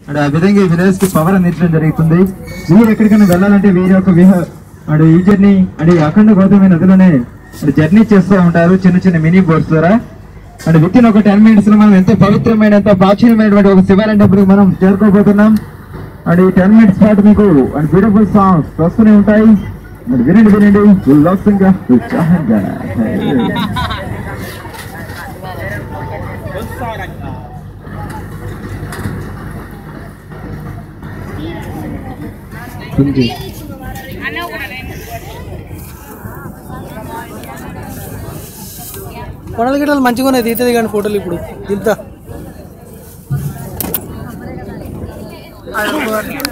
And ఆ విధంగా ఈ విలేజ్ కి పవర్ అందించడం జరుగుతుంది మీరు ఎక్కడికైనా వెళ్ళాలంటే వీరి యొక్క విహ అండ్ ఈ జర్నీ అండ్ ఈ అఖండ గౌతమి నదిలోనే జర్నీ చేస్తూ ఉంటారు చిన్న చిన్న మినీ బోట్స్ ద్వారా అండ్ విత్ ఇన్ ఒక టెన్ మినిట్స్ లో మనం ఎంతో పవిత్రమైన ఎంతో ప్రాచీనమైనటువంటి ఒక శివాలయం టెంపుల్ మనం చేరుకోబోతున్నాం అండ్ ఈ టెన్ మినిట్స్ పాటు మీకు అండ్ బ్యూటిఫుల్ సాంగ్స్ వస్తూనే ఉంటాయి మరి వినండి వినండి ఉల్లాసంగా ఉత్సాహంగా ఉంది. కొడలు గిట్టలు మంచిగా ఉన్నాయి తీతుంది కానీ ఫోటోలు ఇప్పుడు ఇంత